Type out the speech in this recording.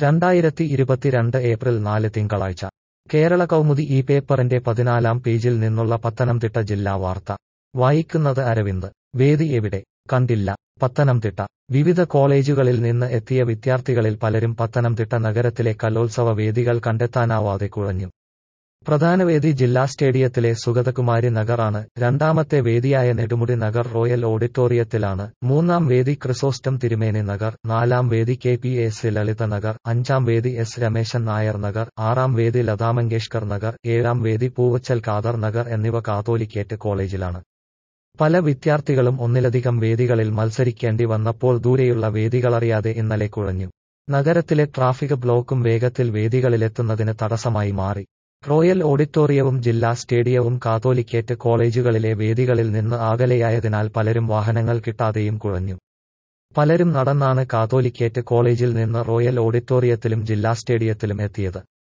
രണ്ടായിരത്തി ഇരുപത്തിരണ്ട് ഏപ്രിൽ നാല് തിങ്കളാഴ്ച കേരള കൗമുദി ഈ പേപ്പറിന്റെ പതിനാലാം പേജിൽ നിന്നുള്ള പത്തനംതിട്ട ജില്ലാ വാർത്ത വായിക്കുന്നത് അരവിന്ദ് വേദി എവിടെ കണ്ടില്ല പത്തനംതിട്ട വിവിധ കോളേജുകളിൽ നിന്ന് എത്തിയ വിദ്യാർത്ഥികളിൽ പലരും പത്തനംതിട്ട നഗരത്തിലെ കലോത്സവ വേദികൾ കണ്ടെത്താനാവാതെ കുഴഞ്ഞു പ്രധാന വേദി ജില്ലാ സ്റ്റേഡിയത്തിലെ സുഗതകുമാരി നഗറാണ് രണ്ടാമത്തെ വേദിയായ നെടുമുടി നഗർ റോയൽ ഓഡിറ്റോറിയത്തിലാണ് മൂന്നാം വേദി ക്രിസോസ്റ്റം തിരുമേനി നഗർ നാലാം വേദി K P S Lalitha Nagar അഞ്ചാം വേദി എസ് രമേശൻ നായർ നഗർ ആറാം വേദി ലതാ മങ്കേഷ്കർ നഗർ ഏഴാം വേദി പൂവച്ചൽ ഖാദർ നഗർ എന്നിവ കാത്തോലിക്കേറ്റ് കോളേജിലാണ് പല വിദ്യാർത്ഥികളും ഒന്നിലധികം വേദികളിൽ മത്സരിക്കേണ്ടി വന്നപ്പോൾ ദൂരെയുള്ള വേദികളറിയാതെ ഇന്നലെ കുഴഞ്ഞു നഗരത്തിലെ ട്രാഫിക് ബ്ലോക്കും വേഗത്തിൽ വേദികളിലെത്തുന്നതിന് തടസ്സമായി മാറി റോയൽ ഓഡിറ്റോറിയവും ജില്ലാ സ്റ്റേഡിയവും കാത്തോലിക്കേറ്റ് കോളേജുകളിലെ വേദികളിൽ നിന്ന് അകലെയായതിനാൽ പലരും വാഹനങ്ങൾ കിട്ടാതെയും കുഴഞ്ഞു പലരും നടന്നാണ് കാത്തോലിക്കേറ്റ് കോളേജിൽ നിന്ന് റോയൽ ഓഡിറ്റോറിയത്തിലും ജില്ലാ സ്റ്റേഡിയത്തിലും എത്തിയത്